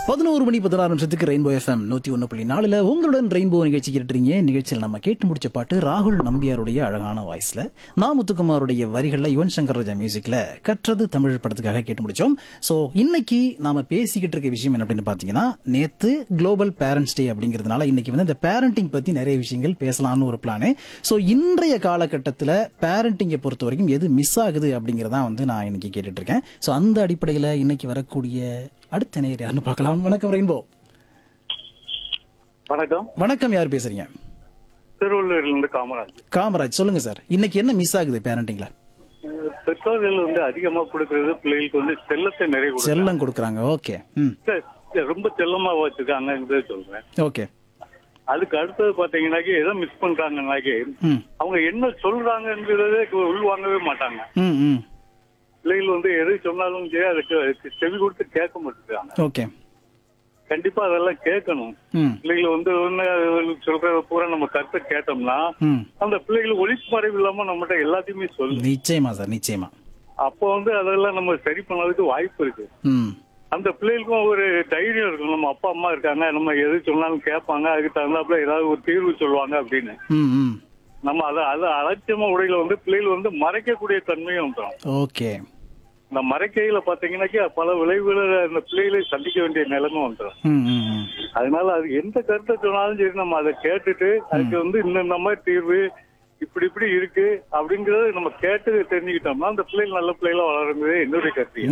பதினோரு மணி பதினாறு நிமிஷத்துக்கு ரெயின்போ எஃப்எம் நூத்தி ஒன்று புள்ளி நாலுல உங்களுடன் ரெயின்போ நிகழ்ச்சி கேட்டுறீங்க நிகழ்ச்சியில் நம்ம கேட்டு முடிச்ச பாட்டு ராகுல் நம்பியாருடைய அழகான வாய்ஸ்ல நா முத்துக்குமாருடைய வரிகள்ல யுவன் சங்கர் ராஜா மியூசிக்ல கற்றது தமிழ் படத்துக்காக கேட்டு முடிச்சோம் ஸோ இன்னைக்கு நாம பேசிக்கிட்டு இருக்க விஷயம் என்ன அப்படின்னு பாத்தீங்கன்னா நேத்து குளோபல் பேரண்ட்ஸ் டே அப்படிங்கிறதுனால இன்னைக்கு வந்து இந்த பேரண்டிங் பத்தி நிறைய விஷயங்கள் பேசலாம்னு ஒரு பிளானு ஸோ இன்றைய காலகட்டத்தில் பேரண்டிங்கை பொறுத்த வரைக்கும் எது மிஸ் ஆகுது அப்படிங்கிறதான் வந்து நான் இன்னைக்கு கேட்டுட்டு இருக்கேன் ஸோ அந்த அடிப்படையில் இன்னைக்கு வரக்கூடிய அடுத்த நேர் யாருன்னு பார்க்கலாம் வணக்கம் ரெயின்போ வணக்கம் வணக்கம் யார் பேசுறீங்க திருவள்ளூர்ல இருந்து காமராஜ் காமராஜ் சொல்லுங்க சார் இன்னைக்கு என்ன மிஸ் ஆகுது பேரண்டிங்ல அஹ் பெற்றோர்கள் வந்து அதிகமா கொடுக்கறது பிள்ளைகளுக்கு வந்து செல்லத்தை நிறைய கொடுக்குறாங்க செல்லம் கொடுக்குறாங்க ஓகே ம் ரொம்ப செல்லமா வச்சிருக்காங்கிறது சொல்றேன் ஓகே அதுக்கு அடுத்தது பாத்தீங்கன்னாக்கி எதை மிஸ் பண்றாங்கன்னாக்கி ம் அவங்க என்ன சொல்றாங்கங்கிறதே உள்வாங்கவே மாட்டாங்க ம் ம் பிள்ளைகள் வந்து எது சொன்னாலும் சரி அதுக்கு அதுக்கு செவி கொடுத்து கேட்க மாட்டேங்கிறாங்க ஓகே கண்டிப்பா அதெல்லாம் கேட்கணும் ம் பிள்ளைகள் வந்து ஒண்ணு சொல்ற பூரா நம்ம கருத்தை கேட்டோம்னா ம் அந்த பிள்ளைகள் ஒளிமறைவு இல்லாம நம்மகிட்ட எல்லாத்தையுமே சொல்லு நிச்சயமா சார் நிச்சயமா அப்போ வந்து அதெல்லாம் நம்ம சரி பண்ணதுக்கு வாய்ப்பு இருக்கு ம் அந்த பிள்ளைகளுக்கும் ஒரு தைரியம் இருக்கும் நம்ம அப்பா அம்மா இருக்காங்க நம்ம எது சொன்னாலும் கேட்பாங்க அதுக்கு தகுந்தாப்புல ஏதாவது ஒரு தீர்வு சொல்லுவாங்க அப்படின்னு ம் ம் நம்ம அதை அதை அலட்சியமா உடையில வந்து பிள்ளைகள் வந்து மறைக்கக்கூடிய தன்மையும் வந்துடும் ஓகே இந்த மறைக்கையில பாத்தீங்கன்னாக்கி பல விளைவுகளை அந்த பிள்ளைகளை சந்திக்க வேண்டிய நிலைமை வந்துடும் ம் ம் ம் அதனால அது எந்த கருத்தை சொன்னாலும் சரி நம்ம அதை கேட்டுட்டு அதுக்கு வந்து இந்த இந்த மாதிரி தீர்வு இப்படி இப்படி இருக்கு அப்படிங்கறத நம்ம கேட்டு தெரிஞ்சுக்கிட்டோம்னா அந்த பிள்ளைகள் நல்ல பிள்ளைகளா வளருங்கிறது என்னுடைய கருத்து